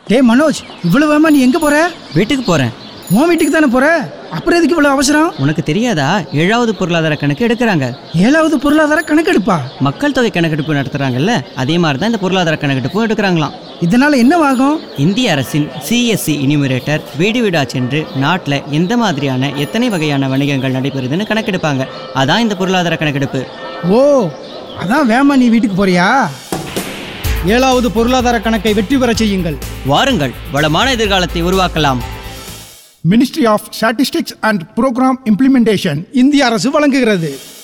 டேய் மனோஜ் இவ்வளவு வேகமா நீ எங்க போற வீட்டுக்கு போகிறேன் உன் வீட்டுக்கு தானே போற அப்புறம் எதுக்கு இவ்வளவு அவசரம் உனக்கு தெரியாதா ஏழாவது பொருளாதார கணக்கு எடுக்கிறாங்க ஏழாவது பொருளாதார கணக்கெடுப்பா மக்கள் தொகை கணக்கெடுப்பு நடத்துகிறாங்கல்ல அதே மாதிரி தான் இந்த பொருளாதார கணக்கெடுப்பும் எடுக்கிறாங்களாம் இதனால என்னவாகும் இந்திய அரசின் சிஎஸ்சி இனிமுரேட்டர் வீடு வீடா சென்று நாட்டில் எந்த மாதிரியான எத்தனை வகையான வணிகங்கள் நடைபெறுதுன்னு கணக்கெடுப்பாங்க அதான் இந்த பொருளாதார கணக்கெடுப்பு ஓ அதான் வேமா நீ வீட்டுக்கு போறியா ஏழாவது பொருளாதார கணக்கை வெற்றி பெறச் செய்யுங்கள் வாருங்கள் வளமான எதிர்காலத்தை உருவாக்கலாம் Ministry of Statistics and Program Implementation இந்திய அரசு வழங்குகிறது